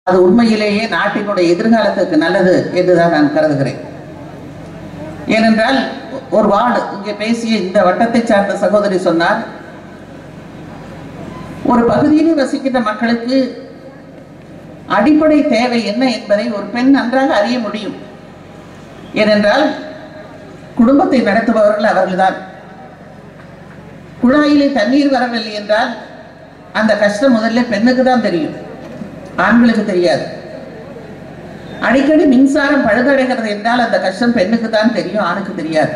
அது உண்மையிலேயே நாட்டினுடைய எதிர்காலத்துக்கு நல்லது என்றுதான் நான் கருதுகிறேன் ஏனென்றால் ஒரு வார்டு இங்கே பேசிய இந்த வட்டத்தை சார்ந்த சகோதரி சொன்னார் ஒரு பகுதியிலே வசிக்கின்ற மக்களுக்கு அடிப்படை தேவை என்ன என்பதை ஒரு பெண் நன்றாக அறிய முடியும் ஏனென்றால் குடும்பத்தை நடத்துபவர்கள் அவர்கள்தான் குழாயிலே தண்ணீர் வரவில்லை என்றால் அந்த கஷ்டம் முதல்ல பெண்ணுக்கு தான் தெரியும் ஆண்களுக்கு தெரியாது அடிக்கடி மின்சாரம் பழுதடைகிறது என்றால் அந்த கஷ்டம் பெண்ணுக்கு தான் தெரியும் ஆணுக்கு தெரியாது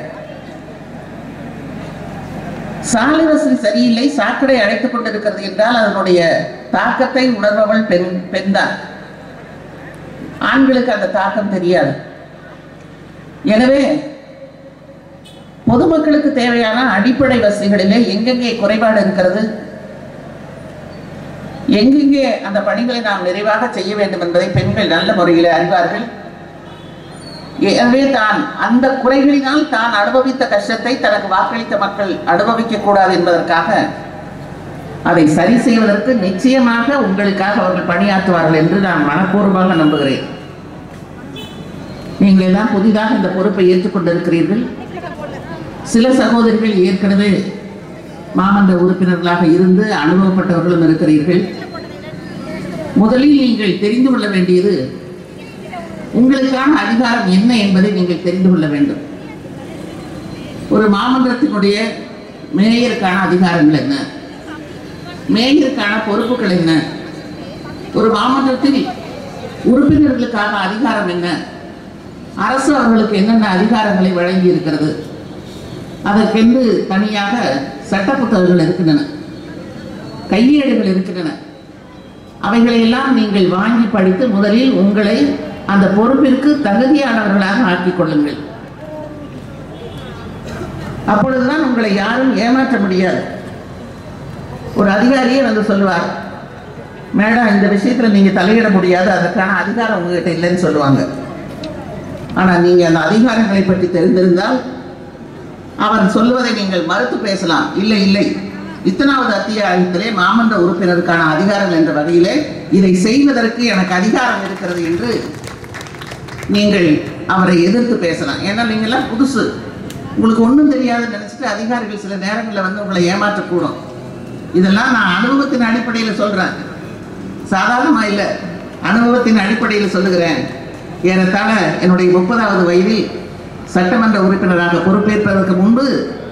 சாலை வசதி சரியில்லை சாக்கடை அடைத்துக் கொண்டிருக்கிறது என்றால் அதனுடைய தாக்கத்தை உணர்பவள் பெண் பெண்தான் ஆண்களுக்கு அந்த தாக்கம் தெரியாது எனவே பொதுமக்களுக்கு தேவையான அடிப்படை வசதிகளிலே எங்கெங்கே குறைபாடு இருக்கிறது எங்கெங்கே அந்த பணிகளை நாம் நிறைவாக செய்ய வேண்டும் என்பதை பெண்கள் நல்ல முறையில் அறிவார்கள் எனவே தான் அந்த குறைகளினால் தான் அனுபவித்த கஷ்டத்தை தனக்கு வாக்களித்த மக்கள் அனுபவிக்க கூடாது என்பதற்காக அதை சரி செய்வதற்கு நிச்சயமாக உங்களுக்காக அவர்கள் பணியாற்றுவார்கள் என்று நான் மனப்பூர்வமாக நம்புகிறேன் நீங்கள் எல்லாம் புதிதாக இந்த பொறுப்பை ஏற்றுக்கொண்டிருக்கிறீர்கள் சில சகோதரிகள் ஏற்கனவே மாமன்ற உறுப்பினர்களாக இருந்து அனுபவப்பட்டவர்களும் இருக்கிறீர்கள் முதலில் நீங்கள் தெரிந்து கொள்ள வேண்டியது உங்களுக்கான அதிகாரம் என்ன என்பதை நீங்கள் தெரிந்து கொள்ள வேண்டும் ஒரு மாமன்றத்தினுடைய மேயருக்கான அதிகாரங்கள் என்ன மேயருக்கான பொறுப்புகள் என்ன ஒரு மாமன்றத்தில் உறுப்பினர்களுக்கான அதிகாரம் என்ன அரசு அவர்களுக்கு என்னென்ன அதிகாரங்களை வழங்கி இருக்கிறது அதற்கென்று தனியாக சட்ட புத்தகங்கள் இருக்கின்றன கையேடுகள் இருக்கின்றன அவைகளையெல்லாம் நீங்கள் வாங்கி படித்து முதலில் உங்களை அந்த பொறுப்பிற்கு தகுதியானவர்களாக ஆக்கிக் கொள்ளுங்கள் அப்பொழுதுதான் உங்களை யாரும் ஏமாற்ற முடியாது ஒரு அதிகாரியே வந்து சொல்லுவார் மேடம் இந்த விஷயத்துல நீங்க தலையிட முடியாது அதற்கான அதிகாரம் உங்ககிட்ட இல்லைன்னு சொல்லுவாங்க ஆனா நீங்க அந்த அதிகாரங்களை பற்றி தெரிந்திருந்தால் அவன் சொல்லுவதை நீங்கள் மறுத்து பேசலாம் இல்லை இல்லை இத்தனாவது அத்தியாயத்திலே மாமன்ற உறுப்பினருக்கான அதிகாரம் என்ற வகையிலே இதை செய்வதற்கு எனக்கு அதிகாரம் இருக்கிறது என்று நீங்கள் அவரை எதிர்த்து பேசலாம் ஏன்னா நீங்கள்லாம் புதுசு உங்களுக்கு ஒன்றும் தெரியாதுன்னு நினைச்சிட்டு அதிகாரிகள் சில நேரங்களில் வந்து உங்களை ஏமாற்றக்கூடும் இதெல்லாம் நான் அனுபவத்தின் அடிப்படையில் சொல்றேன் சாதாரணமா இல்லை அனுபவத்தின் அடிப்படையில் சொல்லுகிறேன் ஏறத்தாழ என்னுடைய முப்பதாவது வயதில் சட்டமன்ற உறுப்பினராக பொறுப்பேற்பதற்கு முன்பு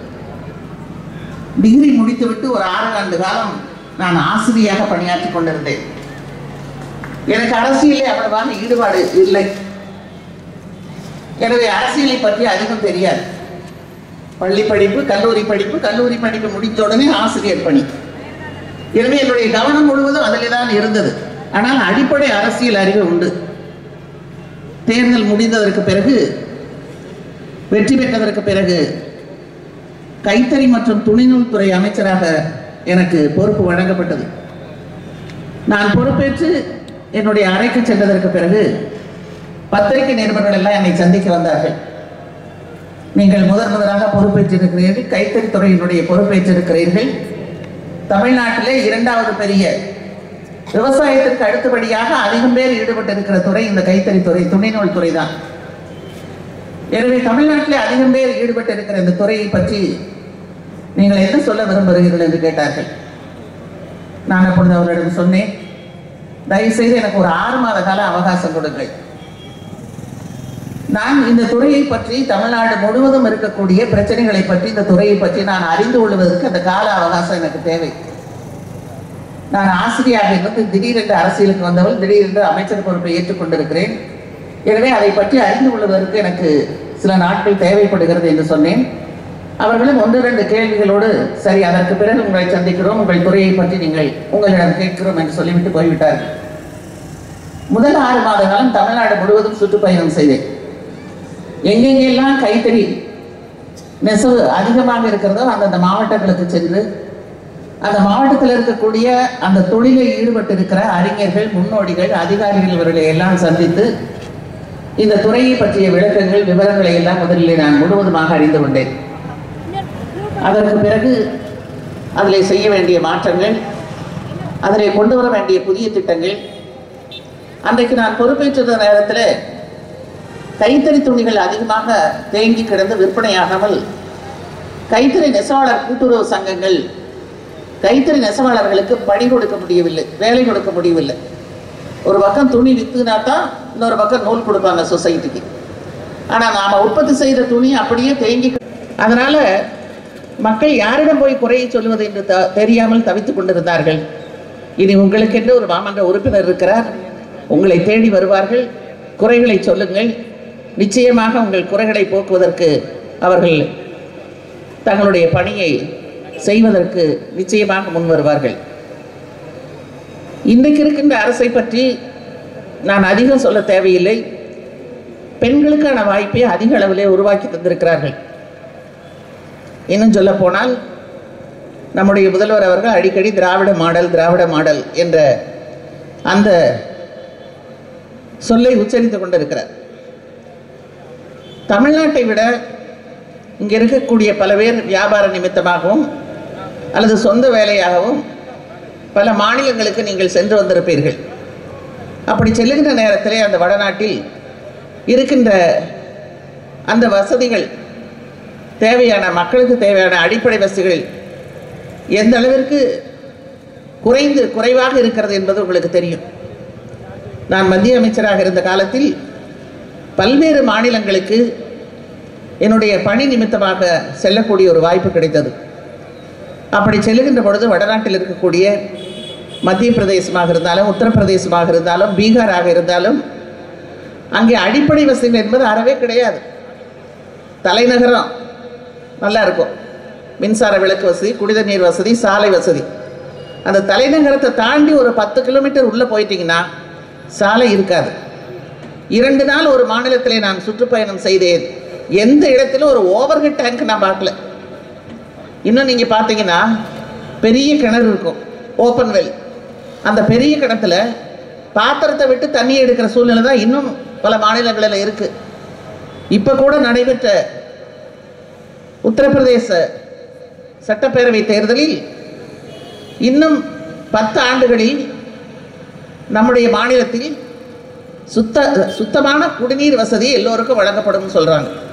டிகிரி முடித்துவிட்டு ஒரு ஆறு ஆண்டு காலம் நான் ஆசிரியாக பணியாற்றிக் கொண்டிருந்தேன் எனக்கு அரசியலே அவ்வளவான ஈடுபாடு இல்லை எனவே அரசியலை பற்றி அதிகம் தெரியாது பள்ளி படிப்பு கல்லூரி படிப்பு கல்லூரி படிப்பு முடித்த உடனே ஆசிரியர் பணி எனவே என்னுடைய கவனம் முழுவதும் அதிலே தான் இருந்தது ஆனால் அடிப்படை அரசியல் அறிவு உண்டு தேர்தல் முடிந்ததற்கு பிறகு வெற்றி பெற்றதற்கு பிறகு கைத்தறி மற்றும் துணிநூல் துறை அமைச்சராக எனக்கு பொறுப்பு வழங்கப்பட்டது நான் பொறுப்பேற்று என்னுடைய அறைக்கு சென்றதற்கு பிறகு பத்திரிகை நிருபர்கள் எல்லாம் என்னை சந்திக்க வந்தார்கள் நீங்கள் முதன் முதலாக பொறுப்பேற்றிருக்கிறீர்கள் கைத்தறி துறையினுடைய பொறுப்பேற்றிருக்கிறீர்கள் தமிழ்நாட்டிலே இரண்டாவது பெரிய விவசாயத்திற்கு அடுத்தபடியாக அதிகம் பேர் ஈடுபட்டிருக்கிற துறை இந்த கைத்தறி துறை துணிநூல் துறை தான் எனவே தமிழ்நாட்டிலே அதிகம் பேர் ஈடுபட்டு இருக்கிற இந்த துறையை பற்றி நீங்கள் என்ன சொல்ல விரும்புகிறீர்கள் என்று கேட்டார்கள் நான் அப்பொழுது அவர்களிடம் சொன்னேன் தயவு செய்து எனக்கு ஒரு ஆறு மாத கால அவகாசம் கொடுங்கள் நான் இந்த துறையை பற்றி தமிழ்நாடு முழுவதும் இருக்கக்கூடிய பிரச்சனைகளை பற்றி இந்த துறையை பற்றி நான் அறிந்து கொள்வதற்கு அந்த கால அவகாசம் எனக்கு தேவை நான் ஆசிரியாக இருந்து திடீரென்று அரசியலுக்கு வந்தவள் திடீரென்று அமைச்சர் பொறுப்பை ஏற்றுக்கொண்டிருக்கிறேன் எனவே அதை பற்றி அறிந்து கொள்வதற்கு எனக்கு சில நாட்கள் தேவைப்படுகிறது என்று சொன்னேன் அவர்களும் ஒன்று ரெண்டு கேள்விகளோடு சரி அதற்கு பிறகு உங்களை சந்திக்கிறோம் உங்கள் துறையை பற்றி நீங்கள் உங்களிடம் கேட்கிறோம் என்று சொல்லிவிட்டு போய்விட்டார்கள் முதல் ஆறு மாத காலம் தமிழ்நாடு முழுவதும் சுற்றுப்பயணம் செய்தேன் எங்கெங்கெல்லாம் கைத்தறி நெசவு அதிகமாக இருக்கிறதோ அந்தந்த மாவட்டங்களுக்கு சென்று அந்த மாவட்டத்தில் இருக்கக்கூடிய அந்த தொழிலில் ஈடுபட்டு இருக்கிற அறிஞர்கள் முன்னோடிகள் அதிகாரிகள் இவர்களை எல்லாம் சந்தித்து இந்த துறையை பற்றிய விளக்கங்கள் விவரங்களை எல்லாம் முதலில் நான் முழுவதுமாக அறிந்து கொண்டேன் அதற்கு பிறகு அதில் செய்ய வேண்டிய மாற்றங்கள் அதில் கொண்டு வர வேண்டிய புதிய திட்டங்கள் அன்றைக்கு நான் பொறுப்பேற்ற நேரத்தில் கைத்தறி துணிகள் அதிகமாக தேங்கி கிடந்து விற்பனையாகாமல் கைத்தறி நெசவாளர் கூட்டுறவு சங்கங்கள் கைத்தறி நெசவாளர்களுக்கு பணி கொடுக்க முடியவில்லை வேலை கொடுக்க முடியவில்லை ஒரு பக்கம் துணி வித்துனா தான் இன்னொரு பக்கம் நூல் கொடுப்பாங்க சொசைட்டிக்கு ஆனால் நாம் உற்பத்தி செய்த துணி அப்படியே தேங்கி கிட- அதனால மக்கள் யாரிடம் போய் குறையை சொல்லுவது என்று த தெரியாமல் தவித்துக் கொண்டிருந்தார்கள் இனி உங்களுக்கென்று ஒரு மாமன்ற உறுப்பினர் இருக்கிறார் உங்களை தேடி வருவார்கள் குறைகளை சொல்லுங்கள் நிச்சயமாக உங்கள் குறைகளை போக்குவதற்கு அவர்கள் தங்களுடைய பணியை செய்வதற்கு நிச்சயமாக முன் வருவார்கள் இன்றைக்கு இருக்கின்ற அரசை பற்றி நான் அதிகம் சொல்ல தேவையில்லை பெண்களுக்கான வாய்ப்பை அதிக அளவிலே உருவாக்கி தந்திருக்கிறார்கள் இன்னும் சொல்ல போனால் நம்முடைய முதல்வர் அவர்கள் அடிக்கடி திராவிட மாடல் திராவிட மாடல் என்ற அந்த சொல்லை உச்சரித்துக் கொண்டிருக்கிறார் தமிழ்நாட்டை விட இங்கே இருக்கக்கூடிய பல பேர் வியாபார நிமித்தமாகவும் அல்லது சொந்த வேலையாகவும் பல மாநிலங்களுக்கு நீங்கள் சென்று வந்திருப்பீர்கள் அப்படி செல்லுகின்ற நேரத்திலே அந்த வடநாட்டில் இருக்கின்ற அந்த வசதிகள் தேவையான மக்களுக்கு தேவையான அடிப்படை வசதிகள் எந்த அளவிற்கு குறைந்து குறைவாக இருக்கிறது என்பது உங்களுக்கு தெரியும் நான் மத்திய அமைச்சராக இருந்த காலத்தில் பல்வேறு மாநிலங்களுக்கு என்னுடைய பணி நிமித்தமாக செல்லக்கூடிய ஒரு வாய்ப்பு கிடைத்தது அப்படி செல்லுகின்ற பொழுது வடநாட்டில் இருக்கக்கூடிய மத்திய பிரதேசமாக இருந்தாலும் உத்தரப்பிரதேசமாக இருந்தாலும் பீகாராக இருந்தாலும் அங்கே அடிப்படை வசதிகள் என்பது அறவே கிடையாது தலைநகரம் நல்லா இருக்கும் மின்சார விளக்கு வசதி குடித நீர் வசதி சாலை வசதி அந்த தலைநகரத்தை தாண்டி ஒரு பத்து கிலோமீட்டர் உள்ளே போயிட்டீங்கன்னா சாலை இருக்காது இரண்டு நாள் ஒரு மாநிலத்திலே நான் சுற்றுப்பயணம் செய்தேன் எந்த இடத்திலும் ஒரு ஓவர்ஹெட் டேங்க் நான் பார்க்கல இன்னும் நீங்கள் பார்த்தீங்கன்னா பெரிய கிணறு இருக்கும் ஓப்பன் வெல் அந்த பெரிய கிணத்துல பாத்திரத்தை விட்டு தண்ணி எடுக்கிற சூழ்நிலை தான் இன்னும் பல மாநிலங்களில் இருக்கு இப்போ கூட நடைபெற்ற உத்தரப்பிரதேச சட்டப்பேரவை தேர்தலில் இன்னும் பத்து ஆண்டுகளில் நம்முடைய மாநிலத்தில் சுத்த சுத்தமான குடிநீர் வசதி எல்லோருக்கும் வழங்கப்படும் சொல்றாங்க